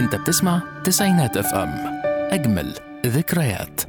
انت بتسمع تسعينات اف ام اجمل ذكريات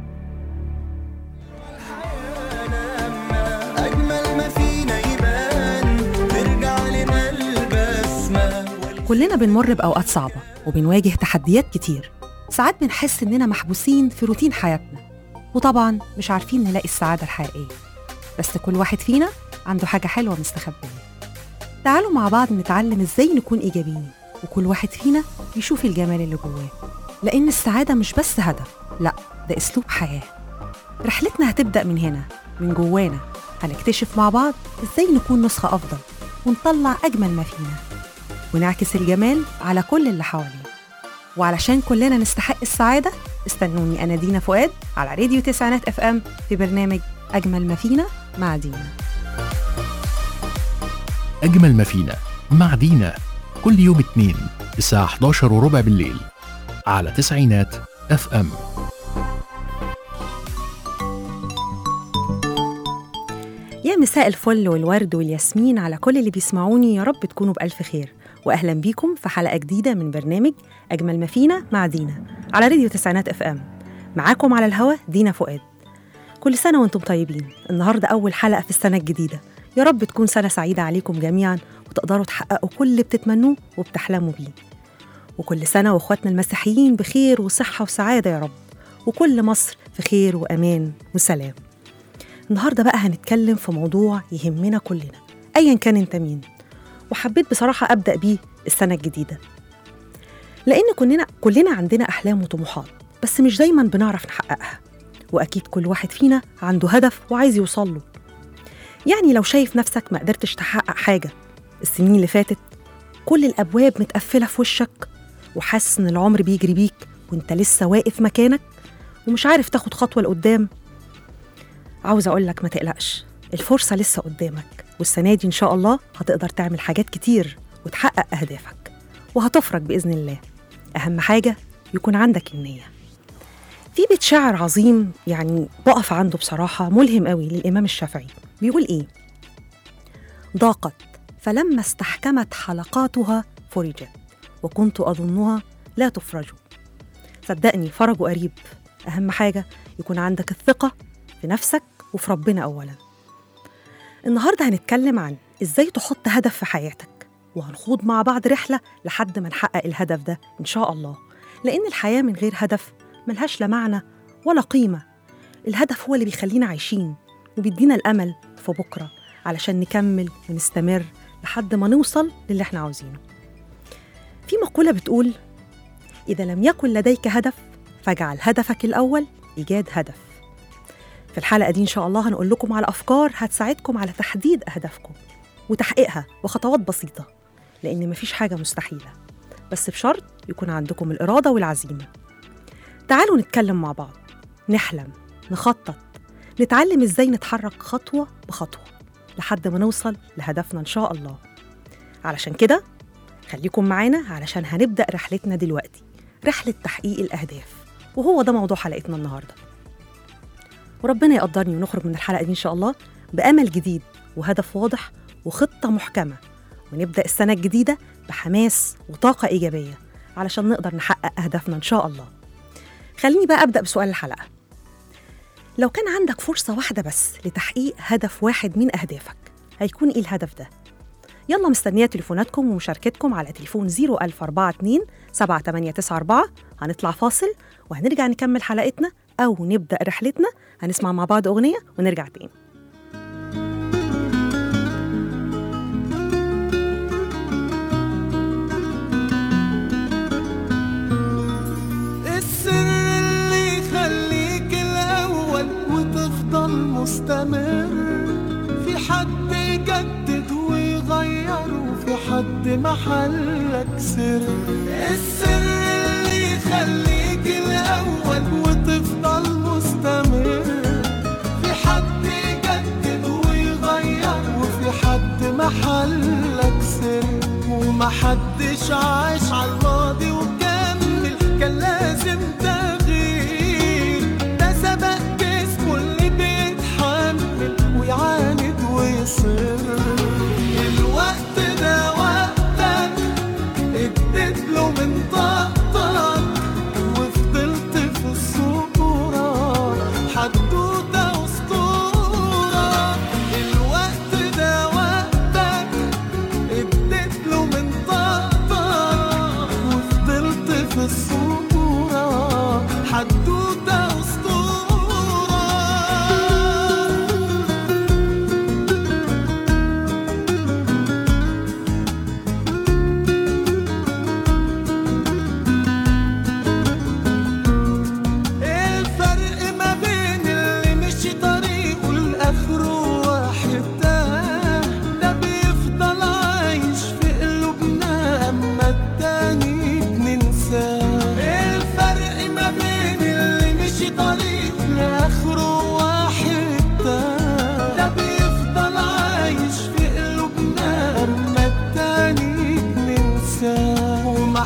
أجمل ما فينا يبان ترجع لنا البسمة كلنا بنمر بأوقات صعبة وبنواجه تحديات كتير ساعات بنحس إننا محبوسين في روتين حياتنا وطبعا مش عارفين نلاقي السعادة الحقيقية بس كل واحد فينا عنده حاجة حلوة مستخبية تعالوا مع بعض نتعلم إزاي نكون إيجابيين وكل واحد فينا يشوف الجمال اللي جواه لأن السعادة مش بس هدف لأ ده أسلوب حياة رحلتنا هتبدأ من هنا من جوانا هنكتشف مع بعض إزاي نكون نسخة أفضل ونطلع أجمل ما فينا ونعكس الجمال على كل اللي حوالينا وعلشان كلنا نستحق السعادة استنوني أنا دينا فؤاد على راديو تسعينات اف ام في برنامج أجمل ما فينا مع دينا اجمل ما فينا مع دينا كل يوم اثنين الساعة 11 وربع بالليل على تسعينات اف ام يا مساء الفل والورد والياسمين على كل اللي بيسمعوني يا رب تكونوا بألف خير وأهلا بيكم في حلقة جديدة من برنامج أجمل ما فينا مع دينا على راديو تسعينات اف ام معاكم على الهوا دينا فؤاد كل سنة وانتم طيبين النهاردة أول حلقة في السنة الجديدة يا رب تكون سنة سعيدة عليكم جميعا وتقدروا تحققوا كل اللي بتتمنوه وبتحلموا بيه وكل سنة وإخواتنا المسيحيين بخير وصحة وسعادة يا رب وكل مصر في خير وأمان وسلام النهارده بقى هنتكلم في موضوع يهمنا كلنا ايا كان انت مين وحبيت بصراحه ابدا بيه السنه الجديده لان كلنا كلنا عندنا احلام وطموحات بس مش دايما بنعرف نحققها واكيد كل واحد فينا عنده هدف وعايز يوصل له يعني لو شايف نفسك ما قدرتش تحقق حاجه السنين اللي فاتت كل الابواب متقفله في وشك وحاسس ان العمر بيجري بيك وانت لسه واقف مكانك ومش عارف تاخد خطوه لقدام عاوز أقول لك ما تقلقش الفرصة لسه قدامك والسنة دي إن شاء الله هتقدر تعمل حاجات كتير وتحقق أهدافك وهتفرج بإذن الله أهم حاجة يكون عندك النية في بيت شعر عظيم يعني بقف عنده بصراحة ملهم قوي للإمام الشافعي بيقول إيه ضاقت فلما استحكمت حلقاتها فرجت وكنت أظنها لا تفرج صدقني فرجه قريب أهم حاجة يكون عندك الثقة في نفسك وفي ربنا أولا النهاردة هنتكلم عن إزاي تحط هدف في حياتك وهنخوض مع بعض رحلة لحد ما نحقق الهدف ده إن شاء الله لأن الحياة من غير هدف ملهاش لا معنى ولا قيمة الهدف هو اللي بيخلينا عايشين وبيدينا الأمل في بكرة علشان نكمل ونستمر لحد ما نوصل للي احنا عاوزينه في مقولة بتقول إذا لم يكن لديك هدف فاجعل هدفك الأول إيجاد هدف في الحلقة دي إن شاء الله هنقول لكم على أفكار هتساعدكم على تحديد أهدافكم وتحقيقها بخطوات بسيطة لأن مفيش حاجة مستحيلة بس بشرط يكون عندكم الإرادة والعزيمة تعالوا نتكلم مع بعض نحلم نخطط نتعلم إزاي نتحرك خطوة بخطوة لحد ما نوصل لهدفنا إن شاء الله علشان كده خليكم معانا علشان هنبدأ رحلتنا دلوقتي رحلة تحقيق الأهداف وهو ده موضوع حلقتنا النهارده وربنا يقدرني ونخرج من الحلقة دي إن شاء الله بأمل جديد وهدف واضح وخطة محكمة ونبدأ السنة الجديدة بحماس وطاقة إيجابية علشان نقدر نحقق أهدافنا إن شاء الله خليني بقى أبدأ بسؤال الحلقة لو كان عندك فرصة واحدة بس لتحقيق هدف واحد من أهدافك هيكون إيه الهدف ده؟ يلا مستنية تليفوناتكم ومشاركتكم على تليفون 01042 7894 هنطلع فاصل وهنرجع نكمل حلقتنا أو نبدأ رحلتنا هنسمع مع بعض أغنية ونرجع تاني السر اللي يخليك الأول وتفضل مستمر في حد يجدد ويغير وفي حد محلك سر السر اللي يخليك الأول وتفضل مستمر في حد يجدد ويغير وفي حد محلك سر ومحدش عاش على الماضي وكمل كان لازم تغيير ده سبق جسمه اللي بيتحمل ويعاند ويصر الوقت ده وقتك اديت له من طاقتك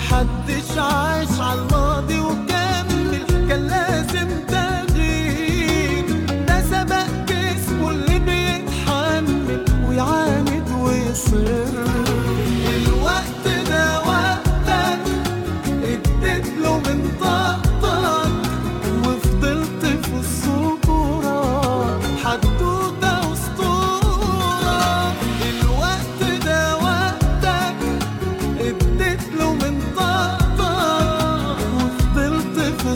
محدش عاش على الماضي وكمل كان لازم تغيير ده سبق جسمه اللي بيتحمل ويعاند ويصر الوقت ده وقتك اديت له من طاقتك وفضلت في الصورة حدوتة أسطورة الوقت ده وقتك اديت له من طاقتك وفضلت في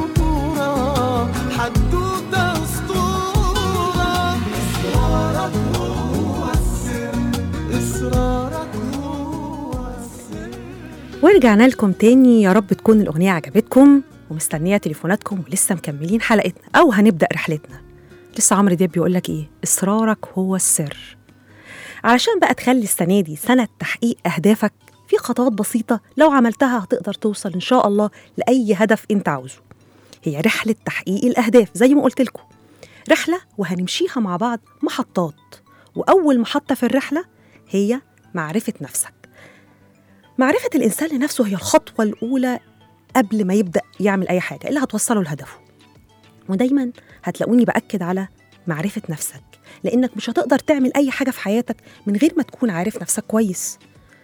الصورة حدوتة أسطورة إصرارك هو السر إصرارك هو السر ورجعنا لكم تاني يا رب تكون الأغنية عجبتكم ومستنية تليفوناتكم ولسه مكملين حلقتنا أو هنبدأ رحلتنا لسه عمرو دياب بيقول لك إيه إصرارك هو السر علشان بقى تخلي السنة دي سنة تحقيق أهدافك في خطوات بسيطة لو عملتها هتقدر توصل إن شاء الله لأي هدف أنت عاوزه هي رحلة تحقيق الأهداف زي ما قلت لكم رحلة وهنمشيها مع بعض محطات وأول محطة في الرحلة هي معرفة نفسك معرفة الإنسان لنفسه هي الخطوة الأولى قبل ما يبدأ يعمل أي حاجة اللي هتوصله لهدفه ودايما هتلاقوني بأكد على معرفة نفسك لأنك مش هتقدر تعمل أي حاجة في حياتك من غير ما تكون عارف نفسك كويس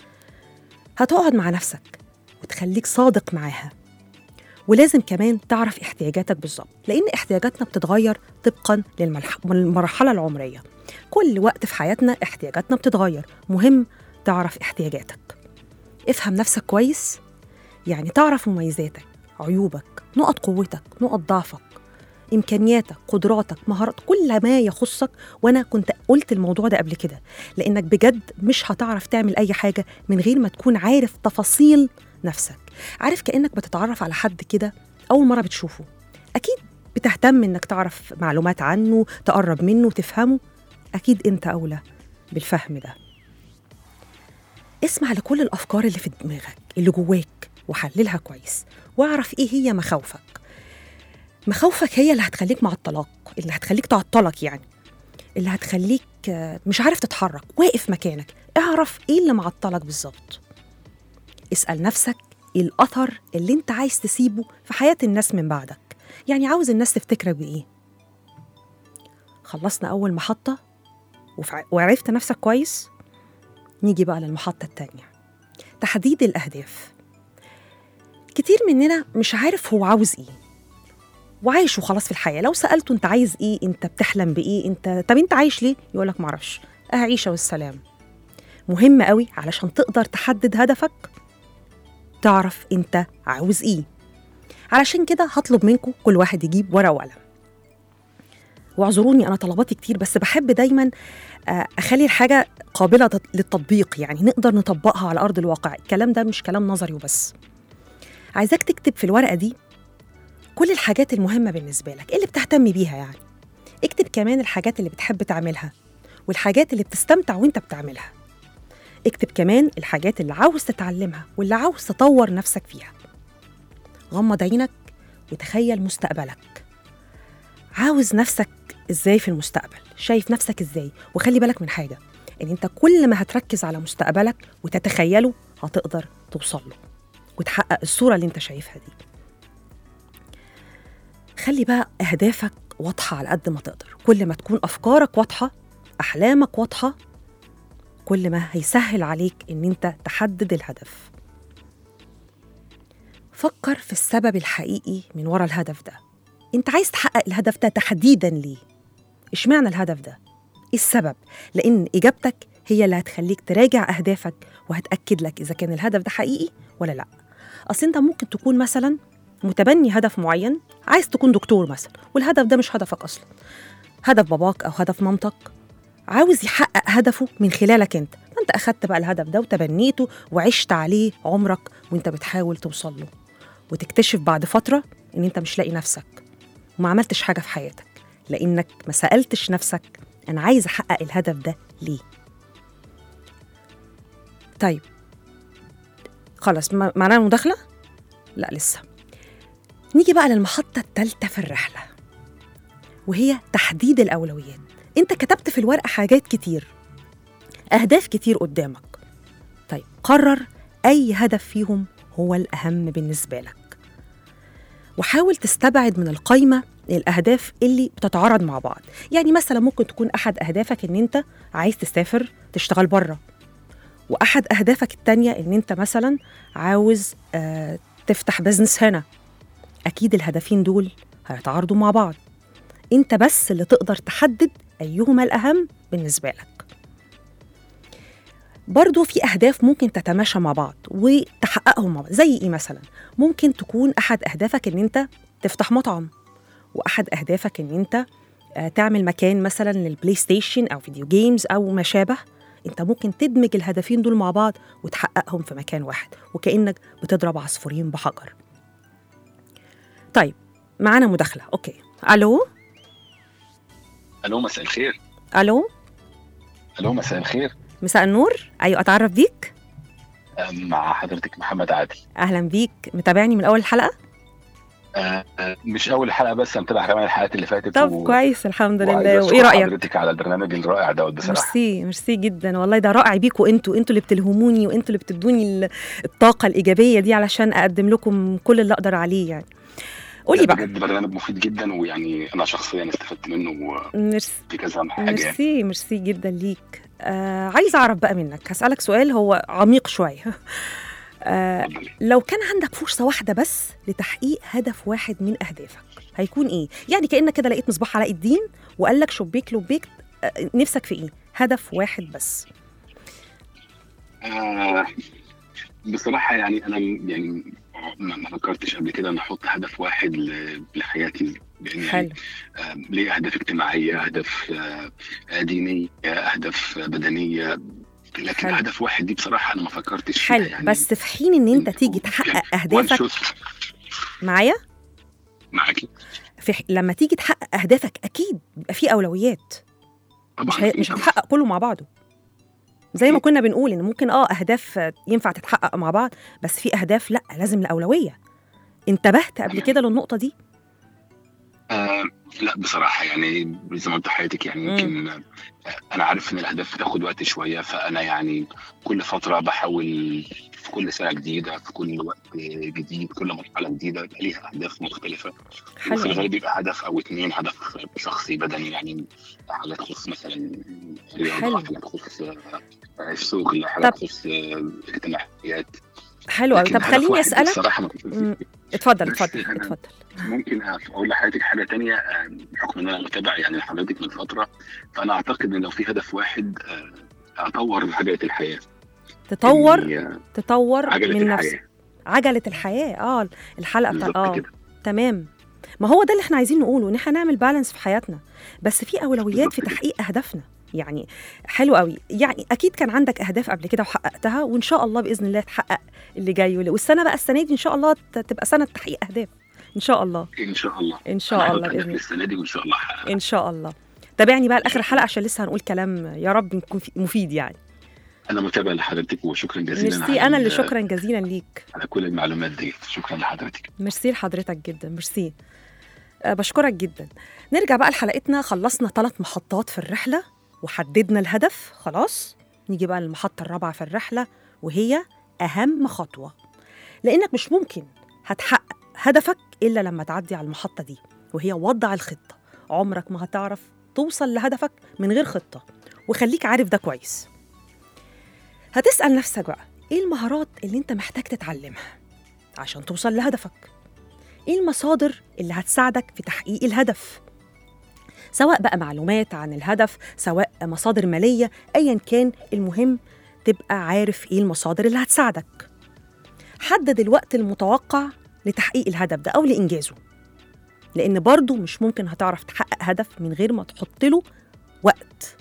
هتقعد مع نفسك وتخليك صادق معاها ولازم كمان تعرف احتياجاتك بالظبط لأن احتياجاتنا بتتغير طبقا للملح- للمرحلة العمرية كل وقت في حياتنا احتياجاتنا بتتغير مهم تعرف احتياجاتك افهم نفسك كويس يعني تعرف مميزاتك عيوبك نقط قوتك نقط ضعفك امكانياتك قدراتك مهارات كل ما يخصك وانا كنت قلت الموضوع ده قبل كده لانك بجد مش هتعرف تعمل اي حاجه من غير ما تكون عارف تفاصيل نفسك عارف كانك بتتعرف على حد كده اول مره بتشوفه اكيد بتهتم انك تعرف معلومات عنه تقرب منه تفهمه اكيد انت اولى بالفهم ده اسمع لكل الافكار اللي في دماغك اللي جواك وحللها كويس واعرف ايه هي مخاوفك مخاوفك هي اللي هتخليك معطلاك اللي هتخليك تعطلك يعني اللي هتخليك آه، مش عارف تتحرك واقف مكانك اعرف ايه اللي معطلك بالظبط اسأل نفسك ايه الأثر اللي انت عايز تسيبه في حياة الناس من بعدك يعني عاوز الناس تفتكرك بإيه خلصنا أول محطة وفع- وعرفت نفسك كويس نيجي بقى للمحطة التانية تحديد الأهداف كتير مننا مش عارف هو عاوز إيه وعايش وخلاص في الحياة لو سألته أنت عايز إيه أنت بتحلم بإيه أنت طب أنت عايش ليه يقولك معرفش أعيشة والسلام مهم قوي علشان تقدر تحدد هدفك تعرف أنت عاوز إيه علشان كده هطلب منكم كل واحد يجيب ورقة وقلم واعذروني انا طلباتي كتير بس بحب دايما آه، اخلي الحاجه قابله تط- للتطبيق يعني نقدر نطبقها على ارض الواقع الكلام ده مش كلام نظري وبس عايزاك تكتب في الورقه دي كل الحاجات المهمه بالنسبه لك اللي بتهتم بيها يعني اكتب كمان الحاجات اللي بتحب تعملها والحاجات اللي بتستمتع وانت بتعملها اكتب كمان الحاجات اللي عاوز تتعلمها واللي عاوز تطور نفسك فيها غمض عينك وتخيل مستقبلك عاوز نفسك ازاي في المستقبل شايف نفسك ازاي وخلي بالك من حاجه ان انت كل ما هتركز على مستقبلك وتتخيله هتقدر توصل له وتحقق الصوره اللي انت شايفها دي خلي بقى اهدافك واضحه على قد ما تقدر كل ما تكون افكارك واضحه احلامك واضحه كل ما هيسهل عليك ان انت تحدد الهدف فكر في السبب الحقيقي من ورا الهدف ده انت عايز تحقق الهدف ده تحديدا ليه اشمعنى الهدف ده ايه السبب لان اجابتك هي اللي هتخليك تراجع اهدافك وهتاكد لك اذا كان الهدف ده حقيقي ولا لا اصل انت ممكن تكون مثلا متبني هدف معين عايز تكون دكتور مثلا والهدف ده مش هدفك اصلا هدف باباك او هدف مامتك عاوز يحقق هدفه من خلالك انت فانت اخدت بقى الهدف ده وتبنيته وعشت عليه عمرك وانت بتحاول توصل له وتكتشف بعد فتره ان انت مش لاقي نفسك وما عملتش حاجه في حياتك لانك ما سالتش نفسك انا عايز احقق الهدف ده ليه طيب خلاص ما- معناها المداخله لا لسه نيجي بقى للمحطه الثالثه في الرحله وهي تحديد الاولويات انت كتبت في الورقه حاجات كتير اهداف كتير قدامك طيب قرر اي هدف فيهم هو الأهم بالنسبة لك وحاول تستبعد من القايمة الأهداف اللي بتتعارض مع بعض يعني مثلا ممكن تكون أحد أهدافك إن أنت عايز تسافر تشتغل بره وأحد أهدافك التانية إن أنت مثلا عاوز آه تفتح بزنس هنا أكيد الهدفين دول هيتعارضوا مع بعض أنت بس اللي تقدر تحدد أيهما الأهم بالنسبة لك برضو في أهداف ممكن تتماشى مع بعض وتحققهم مع بعض زي إيه مثلا ممكن تكون أحد أهدافك إن أنت تفتح مطعم وأحد أهدافك إن أنت آه، تعمل مكان مثلا للبلاي ستيشن أو فيديو جيمز أو ما شابه أنت ممكن تدمج الهدفين دول مع بعض وتحققهم في مكان واحد وكأنك بتضرب عصفورين بحجر طيب معانا مداخلة أوكي ألو الو مساء الخير ألو الو مساء الخير مساء النور أيوة أتعرف بيك أم، مع حضرتك محمد عادل أهلا بيك متابعني من أول الحلقة أه، أه، مش اول حلقه بس أنا متابع كمان الحلقات اللي فاتت طب و- كويس الحمد وعايز لله أشكر وإيه رأيك حضرتك على البرنامج الرائع دوت بصراحه ميرسي ميرسي جدا والله ده رائع بيكوا انتوا انتوا اللي بتلهموني وانتوا اللي بتدوني ال- الطاقه الايجابيه دي علشان اقدم لكم كل اللي اقدر عليه يعني قولي لا، بقى بجد برنامج مفيد جدا ويعني انا شخصيا استفدت منه ميرسي في كذا حاجه يعني. ميرسي ميرسي جدا ليك آه عايزه اعرف بقى منك هسالك سؤال هو عميق شويه آه اتفضلي. لو كان عندك فرصه واحده بس لتحقيق هدف واحد من اهدافك هيكون ايه يعني كانك كده لقيت مصباح علاء الدين وقال لك شبيك لبيك آه نفسك في ايه هدف واحد بس آه بصراحه يعني انا م- يعني ما ما فكرتش قبل كده ان احط هدف واحد ل- لحياتي لان يعني حلو آه، ليه اهداف اجتماعيه اهداف آه، دينيه اهداف بدنيه لكن حلو. هدف واحد دي بصراحه انا ما فكرتش فيها حلو يعني بس في حين ان انت تيجي تحقق اهدافك وان معايا معاكي في ح... لما تيجي تحقق اهدافك اكيد بيبقى في اولويات طبعا مش هي... مش هتحقق كله مع بعضه زي ما كنا بنقول ان ممكن اه اهداف ينفع تتحقق مع بعض بس في اهداف لا لازم الاولويه انتبهت قبل كده للنقطه دي آه لا بصراحه يعني زي ما قلت لحضرتك يعني مم. يمكن آه، انا عارف ان الاهداف بتاخد وقت شويه فانا يعني كل فتره بحاول في كل سنه جديده في كل وقت جديد كل مرحله جديده يبقى ليها اهداف مختلفه حلو وفي أوي. الغالب بيبقى هدف او اتنين هدف شخصي بدني يعني حاجه تخص مثلا رياضه حلو. حاجه تخص آه، الشغل حاجه طب. تخص آه، اجتماعيات حلو قوي لكن طب هدف خليني واحد اسالك بصراحه ما كنتش مم. اتفضل بس اتفضل أنا- اتفضل ممكن اقول لحضرتك حاجه تانية آه، بحكم ان انا متابع يعني لحضرتك من فتره فانا اعتقد ان لو في هدف واحد آه، اطور عجله الحياه تطور إني، آه، تطور عجله من الحياه نفسك عجله الحياه اه الحلقه بتاع بالظبط اه كده تمام ما هو ده اللي احنا عايزين نقوله ان احنا نعمل بالانس في حياتنا بس في اولويات في بالظبط كده. تحقيق اهدافنا يعني حلو قوي يعني اكيد كان عندك اهداف قبل كده وحققتها وان شاء الله باذن الله تحقق اللي جاي واللي- والسنه بقى السنه دي ان شاء الله ت- تبقى سنه تحقيق اهداف ان شاء الله ان شاء الله ان شاء الله باذن الله السنه دي وان شاء الله هحققها. ان شاء الله تابعني بقى لاخر الحلقه عشان لسه هنقول كلام يا رب يكون في- مفيد يعني انا متابع لحضرتك وشكرا جزيلا ميرسي على انا اللي ال- شكرا جزيلا ليك على كل المعلومات دي شكرا لحضرتك ميرسي لحضرتك جدا ميرسي أه بشكرك جدا نرجع بقى لحلقتنا خلصنا ثلاث محطات في الرحلة وحددنا الهدف خلاص نيجي بقى للمحطة الرابعة في الرحلة وهي أهم خطوة لأنك مش ممكن هتحقق هدفك إلا لما تعدي على المحطة دي وهي وضع الخطة عمرك ما هتعرف توصل لهدفك من غير خطة وخليك عارف ده كويس هتسأل نفسك بقى إيه المهارات اللي أنت محتاج تتعلمها عشان توصل لهدفك ايه المصادر اللي هتساعدك في تحقيق الهدف سواء بقى معلومات عن الهدف سواء مصادر ماليه ايا كان المهم تبقى عارف ايه المصادر اللي هتساعدك حدد الوقت المتوقع لتحقيق الهدف ده او لانجازه لان برضه مش ممكن هتعرف تحقق هدف من غير ما تحط له وقت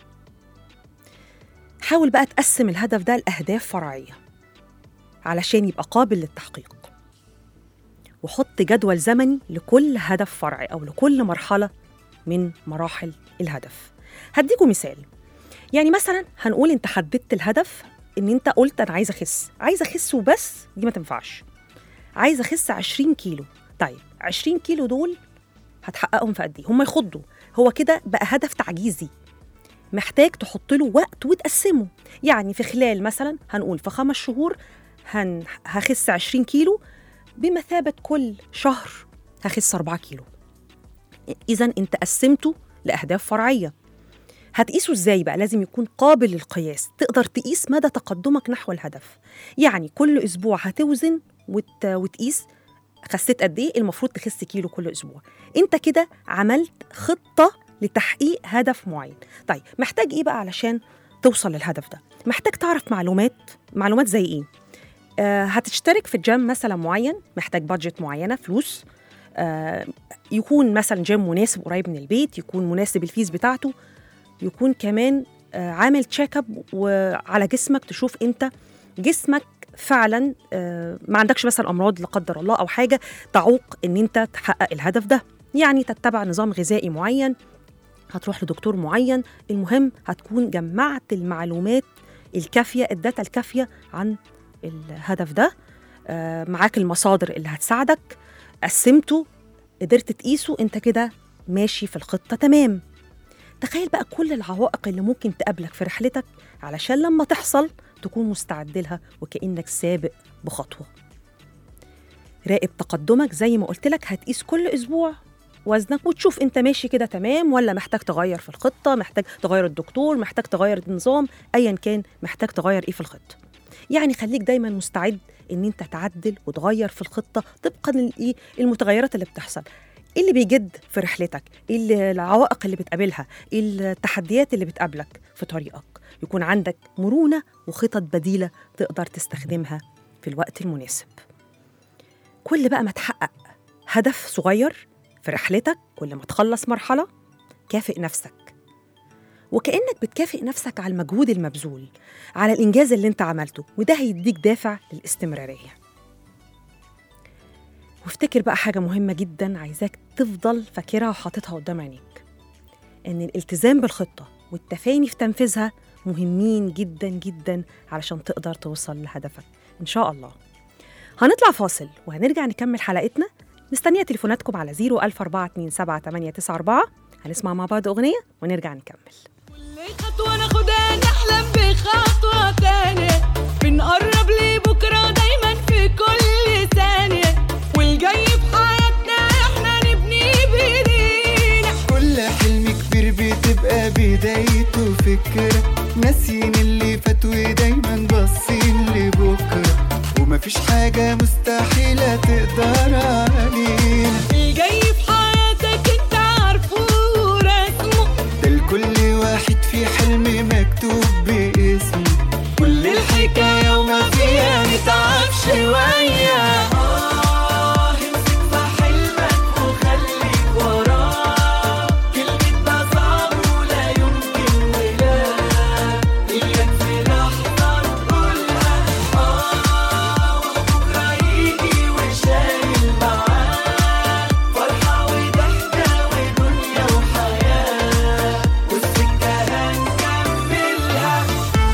حاول بقى تقسم الهدف ده لاهداف فرعيه علشان يبقى قابل للتحقيق وحط جدول زمني لكل هدف فرعي أو لكل مرحلة من مراحل الهدف هديكم مثال يعني مثلا هنقول انت حددت الهدف ان انت قلت انا عايزه اخس عايزه اخس وبس دي ما تنفعش عايزه اخس 20 كيلو طيب 20 كيلو دول هتحققهم في قد ايه هم يخضوا هو كده بقى هدف تعجيزي محتاج تحط له وقت وتقسمه يعني في خلال مثلا هنقول في خمس شهور هن هخس 20 كيلو بمثابة كل شهر هخس 4 كيلو إذا أنت قسمته لأهداف فرعية هتقيسه ازاي بقى لازم يكون قابل للقياس تقدر تقيس مدى تقدمك نحو الهدف يعني كل اسبوع هتوزن وت... وتقيس خسيت قد ايه المفروض تخس كيلو كل اسبوع انت كده عملت خطه لتحقيق هدف معين طيب محتاج ايه بقى علشان توصل للهدف ده محتاج تعرف معلومات معلومات زي ايه آه هتشترك في جيم مثلا معين محتاج بادجت معينه فلوس آه يكون مثلا جيم مناسب قريب من البيت يكون مناسب الفيز بتاعته يكون كمان آه، عامل تشيك اب وعلى جسمك تشوف انت جسمك فعلا آه، ما عندكش مثلا امراض لا قدر الله او حاجه تعوق ان انت تحقق الهدف ده يعني تتبع نظام غذائي معين هتروح لدكتور معين المهم هتكون جمعت المعلومات الكافيه الداتا الكافيه عن الهدف ده آه، معاك المصادر اللي هتساعدك قسمته قدرت تقيسه انت كده ماشي في الخطه تمام تخيل بقى كل العوائق اللي ممكن تقابلك في رحلتك علشان لما تحصل تكون مستعد لها وكأنك سابق بخطوة راقب تقدمك زي ما قلت لك هتقيس كل أسبوع وزنك وتشوف انت ماشي كده تمام ولا محتاج تغير في الخطة محتاج تغير الدكتور محتاج تغير النظام أيا كان محتاج تغير ايه في الخطة يعني خليك دايما مستعد ان انت تعدل وتغير في الخطة طبقا للايه المتغيرات اللي بتحصل ايه اللي بيجد في رحلتك ايه اللي- العوائق اللي بتقابلها ايه التحديات اللي بتقابلك في طريقك يكون عندك مرونة وخطط بديلة تقدر تستخدمها في الوقت المناسب كل بقى ما تحقق هدف صغير في رحلتك كل ما تخلص مرحلة كافئ نفسك وكأنك بتكافئ نفسك على المجهود المبذول على الإنجاز اللي انت عملته وده هيديك دافع للاستمرارية وافتكر بقى حاجة مهمة جدا عايزاك تفضل فاكرها وحاططها قدام عينيك إن الالتزام بالخطة والتفاني في تنفيذها مهمين جدا جدا علشان تقدر توصل لهدفك إن شاء الله هنطلع فاصل وهنرجع نكمل حلقتنا مستنية تليفوناتكم على 014278994 هنسمع مع بعض أغنية ونرجع نكمل كل خطوة ناخدها نحلم بخطوة تانية بنقرب لبكرة دايما في كل ثانية والجاي في حياتنا احنا نبني بايدينا كل حلم كبير بتبقى بدايته فكرة ناسيين اللي فات ودايما باصين لبكرة ومفيش حاجة مستحيلة تقدر علينا الجاي في حياتك انت عارفه ورسمه ده لكل واحد في حلم مكتوب باسمه كل الحكاية وما فيها نتعب شوية آه امسك في حلمك وخليك وراه كلمة ده صعب ولا يمكن ولا إياك في لحظة نقولها آه وبكرة يجي وشايل معاه فرحة وضحكة ودنيا وحياة والسكة هنكملها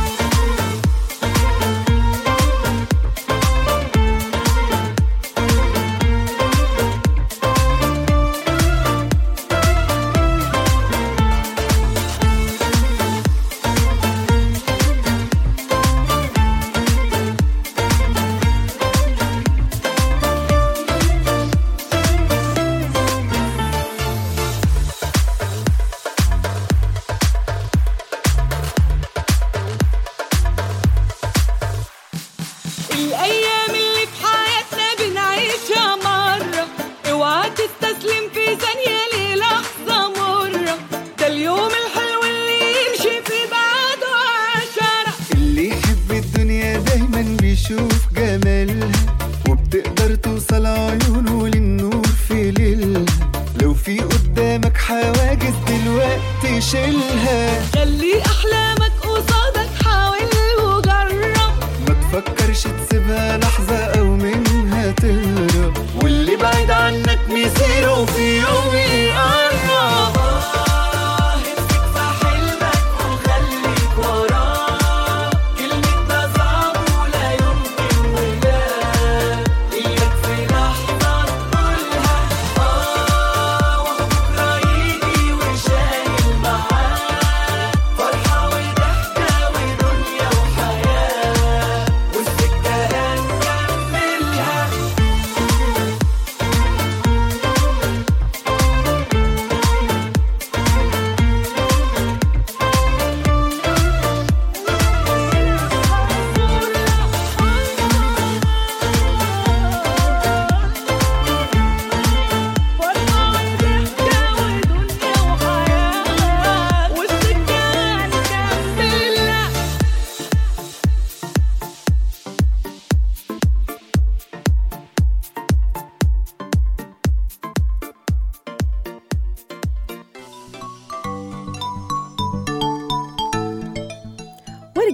الأيام اللي في حياتنا بنعيشها مرة اوعى تستسلم في ثانية للحظة مرة ده اليوم الحلو اللي يمشي في بعده عشرة اللي يحب الدنيا دايما بيشوف جمالها وبتقدر توصل عيونه للنور في ليلها لو في قدامك حواجز دلوقتي شيلها خلي أحلامك قصادك حاول وجرب ما تفكرش تسيبها لحظة أو منها تهرب واللي بعيد عنك مصيره في يوم يقرب آه، امسك في حلمك وخليك وراه كلمة ده صعب ولا يمكن ولا إياك في لحظة تقولها آه وبكرة يجي وشايل معاه فرحة وضحكة ودنيا وحياة والسكة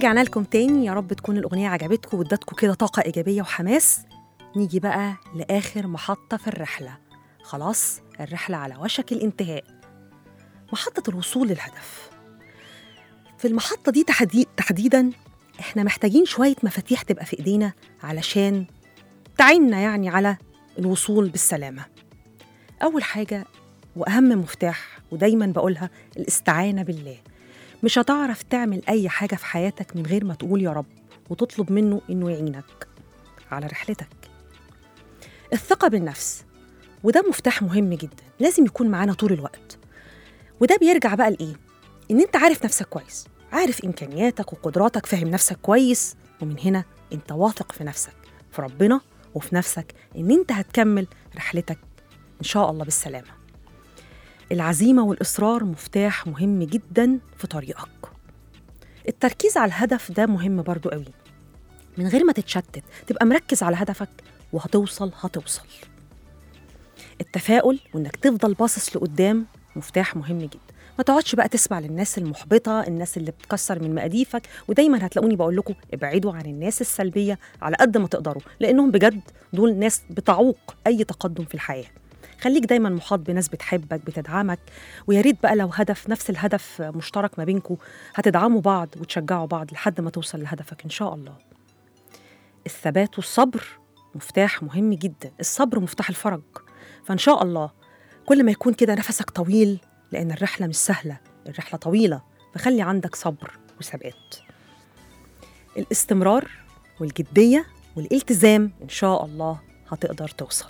ورجعنا لكم تاني يا رب تكون الأغنية عجبتكم وادتكم كده طاقة إيجابية وحماس نيجي بقى لآخر محطة في الرحلة خلاص الرحلة على وشك الانتهاء محطة الوصول للهدف في المحطة دي تحدي... تحديدا احنا محتاجين شوية مفاتيح تبقى في ايدينا علشان تعيننا يعني على الوصول بالسلامة أول حاجة وأهم مفتاح ودايما بقولها الاستعانة بالله مش هتعرف تعمل أي حاجة في حياتك من غير ما تقول يا رب وتطلب منه إنه يعينك على رحلتك الثقة بالنفس وده مفتاح مهم جدا لازم يكون معانا طول الوقت وده بيرجع بقى لإيه؟ إن أنت عارف نفسك كويس عارف إمكانياتك وقدراتك فاهم نفسك كويس ومن هنا أنت واثق في نفسك في ربنا وفي نفسك إن أنت هتكمل رحلتك إن شاء الله بالسلامة العزيمة والإصرار مفتاح مهم جدا في طريقك التركيز على الهدف ده مهم برضو قوي من غير ما تتشتت تبقى مركز على هدفك وهتوصل هتوصل التفاؤل وانك تفضل باصص لقدام مفتاح مهم جدا ما تقعدش بقى تسمع للناس المحبطه الناس اللي بتكسر من مقاديفك ودايما هتلاقوني بقول لكم ابعدوا عن الناس السلبيه على قد ما تقدروا لانهم بجد دول ناس بتعوق اي تقدم في الحياه خليك دايما محاط بناس بتحبك بتدعمك ويا ريت بقى لو هدف نفس الهدف مشترك ما بينكم هتدعموا بعض وتشجعوا بعض لحد ما توصل لهدفك ان شاء الله الثبات والصبر مفتاح مهم جدا الصبر مفتاح الفرج فان شاء الله كل ما يكون كده نفسك طويل لان الرحله مش سهله الرحله طويله فخلي عندك صبر وثبات الاستمرار والجديه والالتزام ان شاء الله هتقدر توصل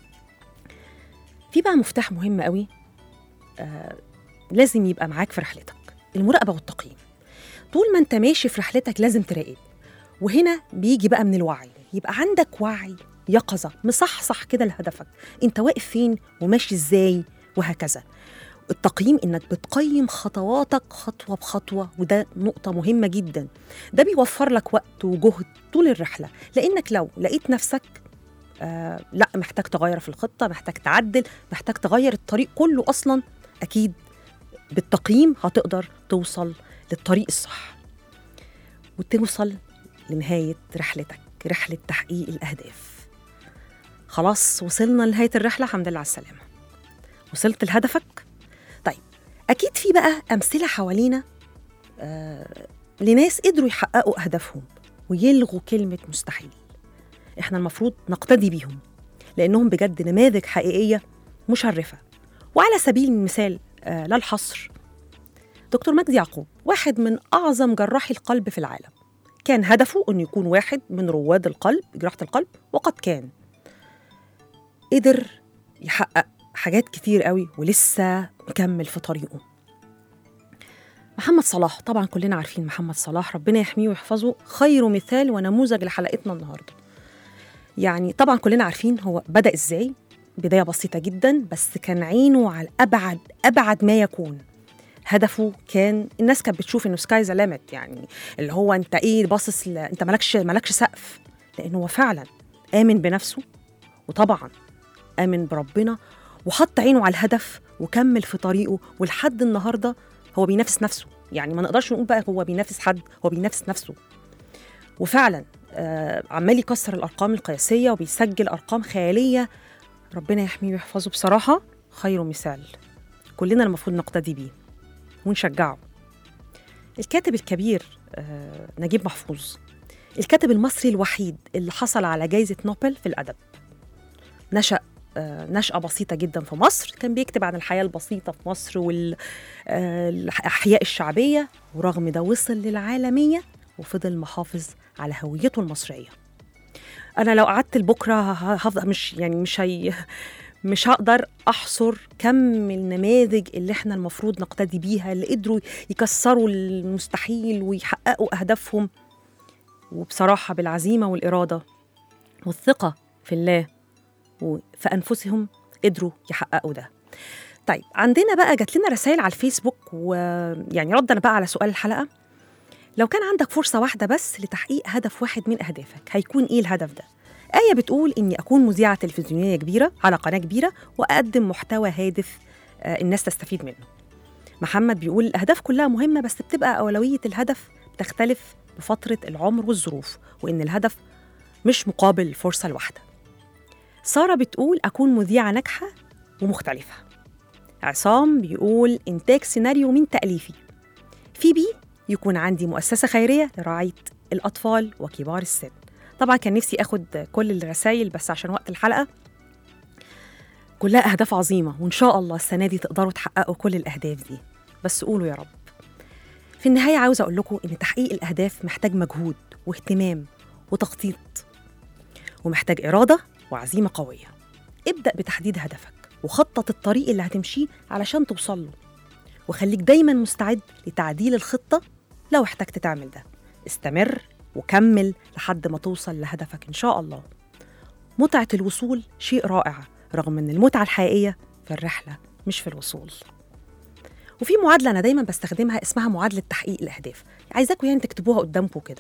في بقى مفتاح مهم قوي آه لازم يبقى معاك في رحلتك المراقبه والتقييم طول ما انت ماشي في رحلتك لازم تراقب وهنا بيجي بقى من الوعي يبقى عندك وعي يقظه مصحصح كده لهدفك انت واقف فين وماشي ازاي وهكذا التقييم انك بتقيم خطواتك خطوه بخطوه وده نقطه مهمه جدا ده بيوفر لك وقت وجهد طول الرحله لانك لو لقيت نفسك آه لا محتاج تغير في الخطه محتاج تعدل محتاج تغير الطريق كله اصلا اكيد بالتقييم هتقدر توصل للطريق الصح وتوصل لنهايه رحلتك رحله تحقيق الاهداف خلاص وصلنا لنهايه الرحله الحمد لله على السلامه وصلت لهدفك طيب اكيد في بقى امثله حوالينا آه لناس قدروا يحققوا اهدافهم ويلغوا كلمه مستحيل احنا المفروض نقتدي بيهم لانهم بجد نماذج حقيقيه مشرفه وعلى سبيل المثال آه لا الحصر دكتور مجدي يعقوب واحد من اعظم جراحي القلب في العالم كان هدفه انه يكون واحد من رواد القلب جراحه القلب وقد كان قدر يحقق حاجات كتير قوي ولسه مكمل في طريقه محمد صلاح طبعا كلنا عارفين محمد صلاح ربنا يحميه ويحفظه خير مثال ونموذج لحلقتنا النهارده يعني طبعا كلنا عارفين هو بدأ ازاي بداية بسيطة جدا بس كان عينه على أبعد أبعد ما يكون هدفه كان الناس كانت بتشوف انه سكاي ذا ليميت يعني اللي هو انت ايه باصص ل... انت مالكش مالكش سقف لانه هو فعلا امن بنفسه وطبعا امن بربنا وحط عينه على الهدف وكمل في طريقه ولحد النهارده هو بينافس نفسه يعني ما نقدرش نقول بقى هو بينافس حد هو بينافس نفسه وفعلا آه عمال يكسر الارقام القياسيه وبيسجل ارقام خياليه ربنا يحميه ويحفظه بصراحه خير مثال كلنا المفروض نقتدي بيه ونشجعه الكاتب الكبير آه نجيب محفوظ الكاتب المصري الوحيد اللي حصل على جائزة نوبل في الأدب نشأ آه نشأة بسيطة جدا في مصر كان بيكتب عن الحياة البسيطة في مصر والأحياء الشعبية ورغم ده وصل للعالمية وفضل محافظ على هويته المصرية أنا لو قعدت لبكرة هفضل مش يعني مش هي مش هقدر احصر كم النماذج اللي احنا المفروض نقتدي بيها اللي قدروا يكسروا المستحيل ويحققوا اهدافهم وبصراحه بالعزيمه والاراده والثقه في الله وفي انفسهم قدروا يحققوا ده طيب عندنا بقى جات لنا رسائل على الفيسبوك ويعني ردا بقى على سؤال الحلقه لو كان عندك فرصه واحده بس لتحقيق هدف واحد من اهدافك هيكون ايه الهدف ده آية بتقول إني أكون مذيعة تلفزيونية كبيرة على قناة كبيرة وأقدم محتوى هادف آه الناس تستفيد منه محمد بيقول الأهداف كلها مهمة بس بتبقى أولوية الهدف بتختلف بفترة العمر والظروف وإن الهدف مش مقابل الفرصة الواحدة سارة بتقول أكون مذيعة ناجحة ومختلفة عصام بيقول إنتاج سيناريو من تأليفي في بي يكون عندي مؤسسة خيرية لرعاية الأطفال وكبار السن طبعا كان نفسي أخد كل الرسائل بس عشان وقت الحلقة كلها أهداف عظيمة وإن شاء الله السنة دي تقدروا تحققوا كل الأهداف دي بس قولوا يا رب في النهاية عاوزة أقول لكم إن تحقيق الأهداف محتاج مجهود واهتمام وتخطيط ومحتاج إرادة وعزيمة قوية ابدأ بتحديد هدفك وخطط الطريق اللي هتمشيه علشان توصل له وخليك دايما مستعد لتعديل الخطة لو احتجت تعمل ده استمر وكمل لحد ما توصل لهدفك إن شاء الله متعة الوصول شيء رائع رغم إن المتعة الحقيقية في الرحلة مش في الوصول وفي معادلة أنا دايما بستخدمها اسمها معادلة تحقيق الأهداف عايزاكم يعني تكتبوها قدامكم كده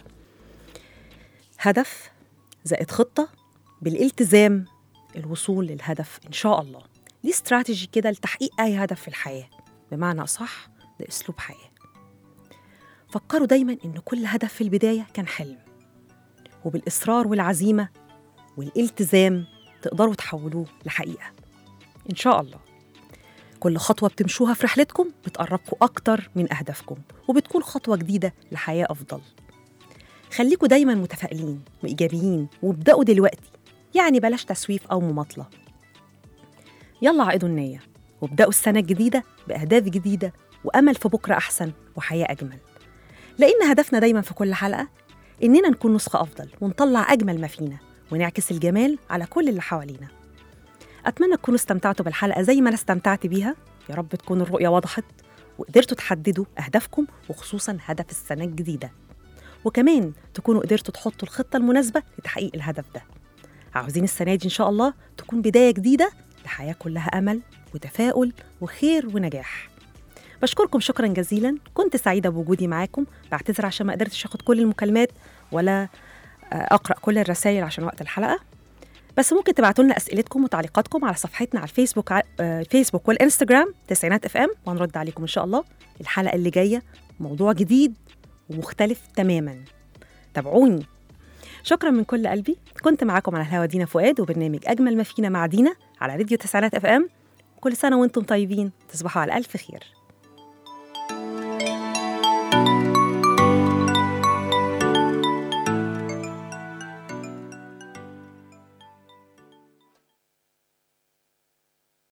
هدف زائد خطة بالالتزام الوصول للهدف إن شاء الله دي استراتيجي كده لتحقيق أي هدف في الحياة بمعنى أصح ده أسلوب حياة فكروا دايما إن كل هدف في البداية كان حلم وبالإصرار والعزيمة والالتزام تقدروا تحولوه لحقيقة إن شاء الله كل خطوة بتمشوها في رحلتكم بتقربكم أكتر من أهدافكم وبتكون خطوة جديدة لحياة أفضل خليكوا دايما متفائلين وإيجابيين وابدأوا دلوقتي يعني بلاش تسويف أو مماطلة يلا عقدوا النية وابدأوا السنة الجديدة بأهداف جديدة وأمل في بكرة أحسن وحياة أجمل لأن هدفنا دايما في كل حلقة إننا نكون نسخة أفضل ونطلع أجمل ما فينا ونعكس الجمال على كل اللي حوالينا أتمنى تكونوا استمتعتوا بالحلقة زي ما أنا استمتعت بيها يا رب تكون الرؤية وضحت وقدرتوا تحددوا أهدافكم وخصوصا هدف السنة الجديدة وكمان تكونوا قدرتوا تحطوا الخطة المناسبة لتحقيق الهدف ده عاوزين السنة دي إن شاء الله تكون بداية جديدة لحياة كلها أمل وتفاؤل وخير ونجاح بشكركم شكرا جزيلا كنت سعيدة بوجودي معاكم بعتذر عشان ما قدرتش أخد كل المكالمات ولا آه، أقرأ كل الرسائل عشان وقت الحلقة بس ممكن تبعتوا لنا أسئلتكم وتعليقاتكم على صفحتنا على الفيسبوك ع- آه، الفيسبوك والإنستجرام تسعينات اف ام وهنرد عليكم إن شاء الله الحلقة اللي جاية موضوع جديد ومختلف تماما تابعوني شكرا من كل قلبي كنت معاكم على الهوا دينا فؤاد وبرنامج أجمل ما فينا مع دينا على راديو تسعينات اف ام كل سنة وانتم طيبين تصبحوا على ألف خير